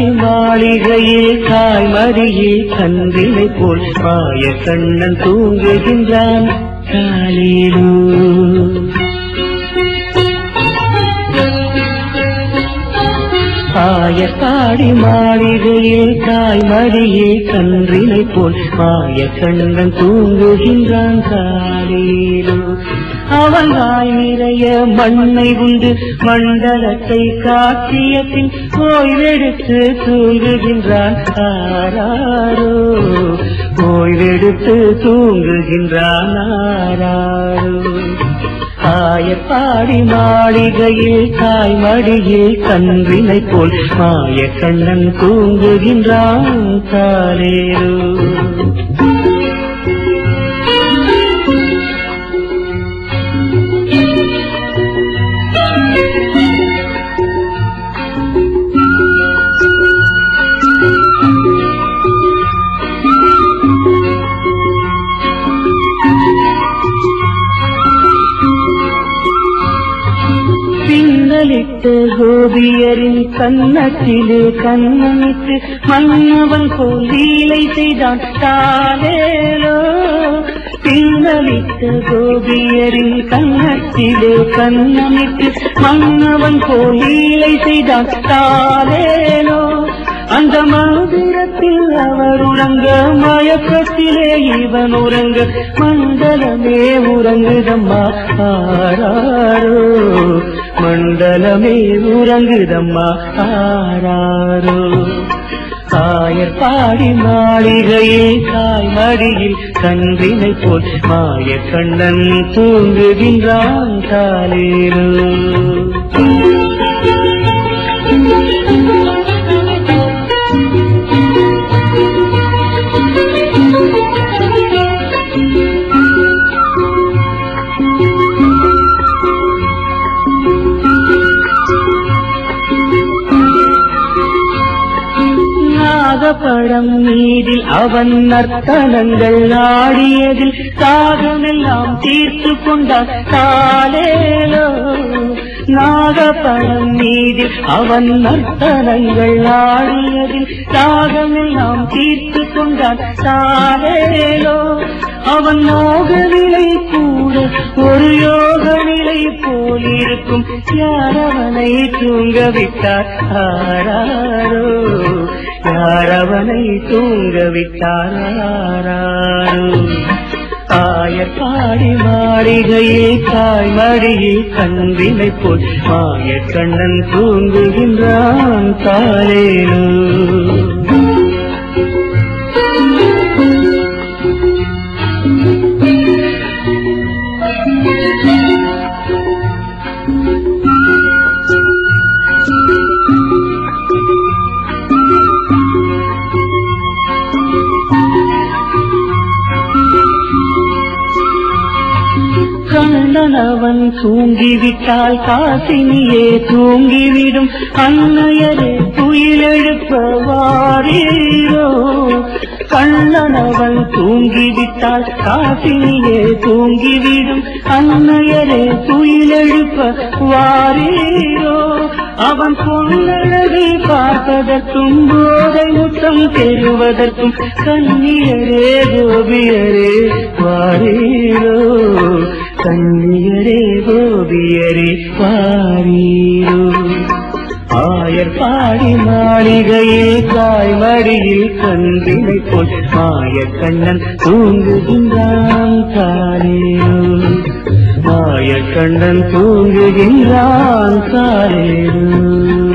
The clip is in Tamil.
ஆயப்பாடி மாளிகையில் தாய்மடியில் கன்றினை போல் மாய கண்ணன் தூங்குகின்றான் காலிலோ ஆயப்பாடி மாளிகையில் தாய்மடியில் கன்றினை போல் மாய கண்ணன் தூங்குகின்றான் காலிலோ அவன் வாய் நிறைய மண்ணை உண்டு மண்டலத்தை காட்டிய பின் ஓய்வெடுத்து தூங்குகின்றான் ஆராரோ ஓய்வெடுத்து தூங்குகின்றான் ஆராரோ ஆயப்பாடி மாளிகையில் தாய்மடியில் கன்றினை போல் மாய கண்ணன் தூங்குகின்றான் காலேரோ பின்னலிட்டு கோபியரின் கன்னத்திலே கண்ணமிட்டு மன்னவன் போல் லீலை செய்தான் தாலேலோ பின்னலிட்டு கோபியரின் கன்னத்திலே கண்ணமிட்டு மன்னவன் போல் லீலை செய்தான் தாலேலோ அந்த மந்திரத்தில் அவர் உறங்க மயக்கத்திலே இவன் உறங்க மண்டலமே உறங்குதம்மா ஆராரோ மண்டலமே உறங்குதம்மா ஆராரோ ஆயர் பாடி மாளிகையில் தாய்மடியில் கன்றினை போல் மாய கண்ணன் தூங்குகின்றான் காலேரோ நாகப்படம் மீதில் அவன் நர்த்தனங்கள் ஆடியதில் சாகமெல்லாம் தீர்த்து கொண்டான் காலேலோ நாகப்படம் மீதில் அவன் நர்த்தனங்கள் ஆடியதில் சாகமெல்லாம் தீர்த்து கொண்டான் காலேலோ அவன் யோக நிலை கூட ஒரு யோக நிலை போல் இருக்கும் யார் அவனை தூங்க விட்டார் ஆராரோ யார் அவனை தூங்க விட்டார் ஆராரோ ஆயர் பாடி மாளிகையில் தாய்மடியில் கண்வினை போல் மாய கண்ணன் தூங்குகின்றான் தாலேனோ கண்ணன் அவன் தூங்கிவிட்டால் காசினியே தூங்கிவிடும் அன்னையரே துயிலெழுப்ப வாரீரோ கண்ணன் அவன் தூங்கிவிட்டால் காசினியே தூங்கிவிடும் அன்னையரே துயிலெழுப்ப வாரீரோ அவன் பொன்னழகை பார்ப்பதற்கும் போதை முத்தம் பெறுவதற்கும் கண்ணியரே கோபியரே வாரீரோ கண்ணியரே கோபியரே வாரீரோ ஆயர் பாடி மாளிகையில் தாய்மடியில் கன்றினை போல் மாய கண்ணன் தூங்குகின்றான் காலேரோ மாய கண்ணன் தூங்குகின்றான் காலேரோ